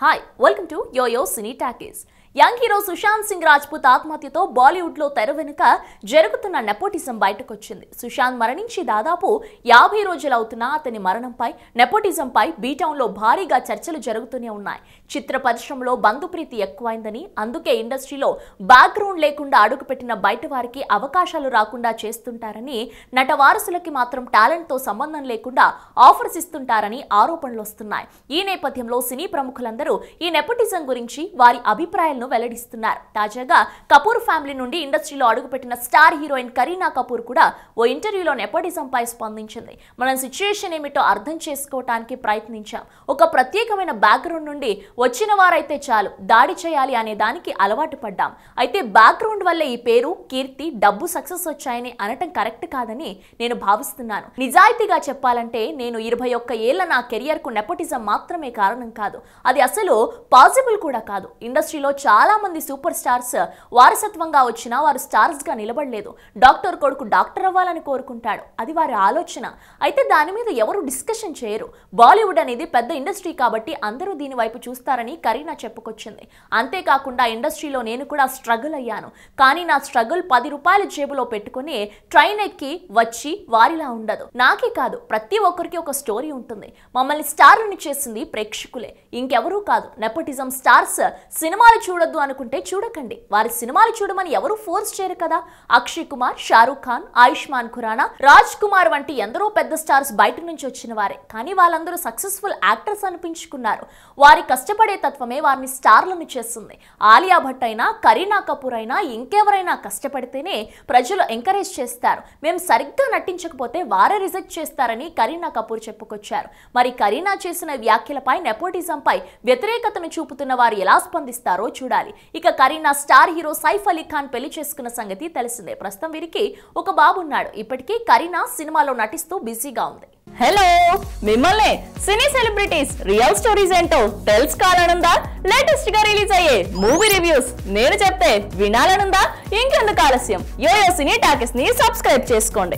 hi welcome to YoYo Cine Talkies young hero Sushant Singh Rajput ఆత్మహత్యతో బాలీవుడ్ లో తెర వెనుక జరుగుతున్న నెపోటిజం బయటకొచ్చింది సుశాంత్ మరణించి దాదాపు యాభై రోజులు అవుతున్నా అతని మరణంపై నెపోటిజంపై బీటౌన్ లో భారీగా చర్చలు జరుగుతూనే ఉన్నాయి చిత్ర పరిశ్రమలో బంధుప్రీతి ఎక్కువైందని అందుకే ఇండస్ట్రీలో బ్యాక్గ్రౌండ్ లేకుండా అడుగుపెట్టిన బయట వారికి అవకాశాలు రాకుండా చేస్తుంటారని నట వారసులకి మాత్రం టాలెంట్ తో సంబంధం లేకుండా ఆఫర్స్ ఇస్తుంటారని ఆరోపణలు వస్తున్నాయి ఈ నేపథ్యంలో సినీ ప్రముఖులందరూ ఈ నెపోటిజం గురించి వారి అభిప్రాయాలను వెల్లడిస్తున్నారు తాజాగా కపూర్ ఫ్యామిలీ నుండి ఇండస్ట్రీలో అడుగుపెట్టిన స్టార్ హీరోయిన్ కరీనా కపూర్ కూడా ఓ ఇంటర్వ్యూలో నెపోటిజంపై స్పందించింది మనం సిచ్యుయేషన్ ఏమిటో అర్థం చేసుకోవటానికి ప్రయత్నించాం ఒక ప్రత్యేకమైన బ్యాక్గ్రౌండ్ నుండి వచ్చిన వారైతే చాలు దాడి చేయాలి అనే దానికి అలవాటు పడ్డాం అయితే బ్యాక్గ్రౌండ్ వల్ల ఈ పేరు కీర్తి డబ్బు సక్సెస్ వచ్చాయని అనటం కరెక్ట్ కాదని నేను భావిస్తున్నాను నిజాయితీగా చెప్పాలంటే నేను ఇరవై ఒక్క ఏళ్ల నా కెరియర్ కు నెపోటిజం మాత్రమే కారణం కాదు అది అసలు పాసిబుల్ కూడా కాదు ఇండస్ట్రీలో చాలా మంది సూపర్ స్టార్స్ వారసత్వంగా వచ్చినా వారు స్టార్స్ గా నిలబడలేదు డాక్టర్ కొడుకు డాక్టర్ అవ్వాలని కోరుకుంటాడు అది వారి ఆలోచన అయితే దాని మీద ఎవరు డిస్కషన్ చేయరు బాలీవుడ్ అనేది పెద్ద ఇండస్ట్రీ కాబట్టి అందరూ దీని వైపు చూస్తారని కరీనా చెప్పుకొచ్చింది అంతేకాకుండా ఇండస్ట్రీలో నేను కూడా స్ట్రగుల్ అయ్యాను కానీ నా స్ట్రగుల్ పది రూపాయల జేబులో పెట్టుకుని ట్రైన్ ఎక్కి వచ్చి వారిలా ఉండదు నాకే కాదు ప్రతి ఒక్కరికి ఒక స్టోరీ ఉంటుంది మమ్మల్ని స్టార్లని చేసింది ప్రేక్షకులే ఇంకెవరూ కాదు నెపోటిజం స్టార్స్ సినిమాలు చూడొద్దు అనుకుంటే చూడకండి వారి సినిమాలు చూడమని ఎవరు ఫోర్స్ చేయరు కదా అక్షయ్ కుమార్ షారూక్ ఖాన్ ఆయుష్మాన్ ఖురానా రాజ్ కుమార్ వంటి ఎందరో పెద్ద స్టార్స్ బయట నుంచి వచ్చిన వారే కానీ వాళ్ళందరూ సక్సెస్ఫుల్ యాక్టర్స్ అనిపించుకున్నారు వారి కష్టపడే తత్వమే వారిని స్టార్లను చేస్తుంది ఆలియా భట్ అయినా కరీనా కపూర్ అయినా ఇంకెవరైనా కష్టపడితేనే ప్రజలు ఎంకరేజ్ చేస్తారు మేము సరిగ్గా నటించకపోతే వారే రిజెక్ట్ చేస్తారని కరీనా కపూర్ చెప్పుకొచ్చారు మరి కరీనా చేసిన వ్యాఖ్యలపై నెపోటిజంపై వ్యతిరేకతను చూపుతున్న వారు ఎలా స్పందిస్తారో చూడాలి ఇక కరీనా స్టార్ హీరో సైఫ్ అలీ ఖాన్ పెళ్లి చేసుకున్న సంగతి తెలిసిందే ప్రస్తుతం వీరికి ఒక బాబు ఉన్నాడు ఇప్పటికీ కరీనా సినిమాలో నటిస్తూ బిజీగా ఉంది హలో మిమ్మల్ని సినీ సెలబ్రిటీస్ రియల్ స్టోరీస్ ఏంటో తెలుసుకోవాలనుందా లేటెస్ట్ గా రిలీజ్ అయ్యే మూవీ రివ్యూస్ నేను చెప్తే వినాలనుందా ఇంకెందుకు ఆలస్యం యోయో సినీ టాకీస్ ని సబ్స్క్రైబ్ చేసుకోండి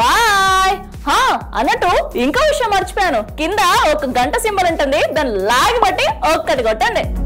బాయ్ హా అన్నట్టు ఇంకో విషయం మర్చిపోయాను కింద ఒక గంట సింబల్ ఉంటుంది దాన్ని లాగి బట్టి ఒక్కటి కొట్టండి